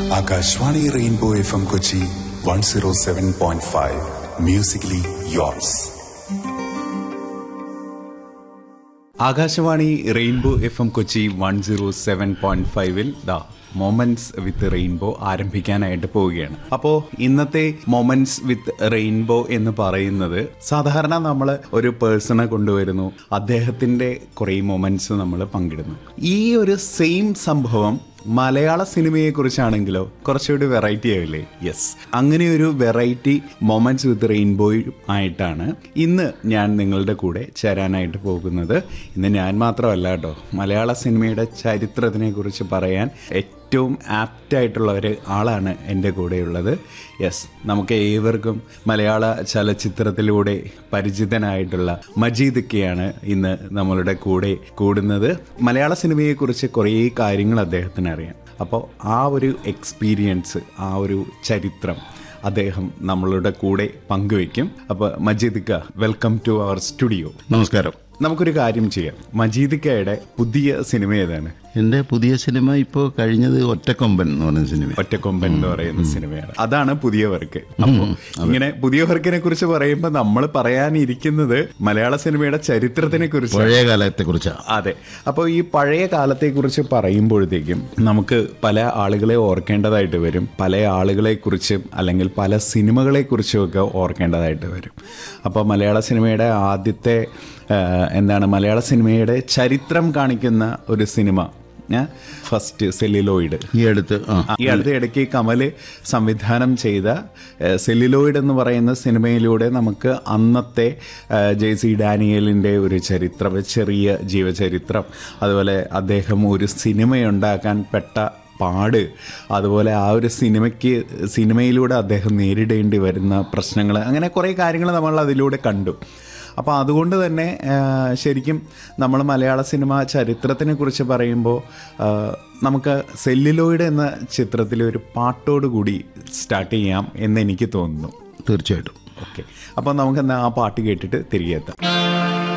Akashvani rainbow F M Kochi one zero seven point five musically yours Akashvani rainbow F M Kochi one zero seven point ഫൈവിൽ the moments with rainbow ആരംഭിക്കാനായിട്ട് പോവുകയാണ് അപ്പോൾ ഇന്നത്തെ moments with rainbow എന്ന് പറയുന്നത് സാധാരണ നമ്മൾ ഒരു പേഴ്സണെ കൊണ്ടുവരുന്നു അദ്ദേഹത്തിന്റെ കുറേ മൊമെന്റ്സ് നമ്മൾ പങ്കിടുന്നു ഈ ഒരു സെയിം സംഭവം മലയാള സിനിമയെ കുറിച്ചാണെങ്കിലോ കുറച്ചുകൂടി വെറൈറ്റി ആവില്ലേ യെസ് അങ്ങനെ ഒരു വെറൈറ്റി മൊമെന്റ്സ് വിത്ത് റെയിൻബോ ആയിട്ടാണ് ഇന്ന് ഞാൻ നിങ്ങളുടെ കൂടെ ചേരാനായിട്ട് പോകുന്നത് ഇന്ന് ഞാൻ മാത്രമല്ല കേട്ടോ മലയാള സിനിമയുടെ ചരിത്രത്തിനെ കുറിച്ച് പറയാൻ ഏറ്റവും ആപ്റ്റ് ആയിട്ടുള്ള ഒരു ആളാണ് എൻ്റെ കൂടെയുള്ളത് യെസ് നമുക്ക് ഏവർക്കും മലയാള ചലച്ചിത്രത്തിലൂടെ പരിചിതനായിട്ടുള്ള മജീദ് കെയാണ് ഇന്ന് നമ്മളുടെ കൂടെ കൂടുന്നത് മലയാള സിനിമയെക്കുറിച്ച് കുറേ കാര്യങ്ങൾ അദ്ദേഹത്തിന് അറിയാം അപ്പോൾ ആ ഒരു എക്സ്പീരിയൻസ് ആ ഒരു ചരിത്രം അദ്ദേഹം നമ്മളുടെ കൂടെ പങ്കുവയ്ക്കും അപ്പോൾ മജീദ് ക വെൽക്കം ടു അവർ സ്റ്റുഡിയോ നമസ്കാരം നമുക്കൊരു കാര്യം ചെയ്യാം മജീദ് കയുടെ പുതിയ സിനിമ ഏതാണ് എൻ്റെ പുതിയ സിനിമ ഇപ്പോൾ കഴിഞ്ഞത് ഒറ്റക്കൊമ്പൻ എന്ന് പറയുന്ന സിനിമ ഒറ്റക്കൊമ്പൻ എന്ന് പറയുന്ന സിനിമയാണ് അതാണ് പുതിയ വർക്ക് അപ്പോ ഇങ്ങനെ പുതിയ വർക്കിനെ കുറിച്ച് പറയുമ്പോൾ നമ്മൾ പറയാനിരിക്കുന്നത് മലയാള സിനിമയുടെ ചരിത്രത്തിനെ കുറിച്ച് പഴയ കാലത്തെ കുറിച്ചാണ് അതെ അപ്പോൾ ഈ പഴയ കാലത്തെ കുറിച്ച് പറയുമ്പോഴത്തേക്കും നമുക്ക് പല ആളുകളെ ഓർക്കേണ്ടതായിട്ട് വരും പല ആളുകളെ കുറിച്ചും അല്ലെങ്കിൽ പല സിനിമകളെ കുറിച്ചും ഒക്കെ ഓർക്കേണ്ടതായിട്ട് വരും അപ്പോൾ മലയാള സിനിമയുടെ ആദ്യത്തെ ആ, എന്താണ് മലയാള സിനിമയുടെ ചരിത്രം കാണിക്കുന്ന ഒരു സിനിമ ഫസ്റ്റ് സെല്ലിലോയിഡ് ഈ അടുത്ത് ആ ഈ അടുത്ത ഇടയ്ക്ക് കമല് സംവിധാനം ചെയ്ത ഏഹ്, സെല്ലുലോയിഡ് എന്ന് പറയുന്ന സിനിമയിലൂടെ നമുക്ക് അന്നത്തെ ഏഹ്, ജെ സി ഡാനിയലിൻ്റെ ഒരു ചരിത്രം ചെറിയ ജീവചരിത്രം അതുപോലെ അദ്ദേഹം ഒരു സിനിമയുണ്ടാക്കാൻ പെട്ട പാട് അതുപോലെ ആ ഒരു സിനിമയ്ക്ക് സിനിമയിലൂടെ അദ്ദേഹം നേരിടേണ്ടി വരുന്ന പ്രശ്നങ്ങൾ അങ്ങനെ കുറേ കാര്യങ്ങൾ നമ്മൾ അതിലൂടെ കണ്ടു അപ്പോൾ അതുകൊണ്ട് തന്നെ ആ, ശരിക്കും നമ്മൾ മലയാള സിനിമ ചരിത്രത്തിനെ കുറിച്ച് പറയുമ്പോൾ ആ, നമുക്ക് സെല്ലിലോയിഡ് എന്ന ചിത്രത്തിലെ ഒരു പാട്ടോട് കൂടി സ്റ്റാർട്ട് ചെയ്യാം എന്ന് എനിക്ക് തോന്നുന്നു തീർച്ചയായിട്ടും ഓക്കെ അപ്പോൾ നമുക്ക് എന്നാ ആ പാട്ട് കേട്ടിട്ട് തിരികെ എത്താം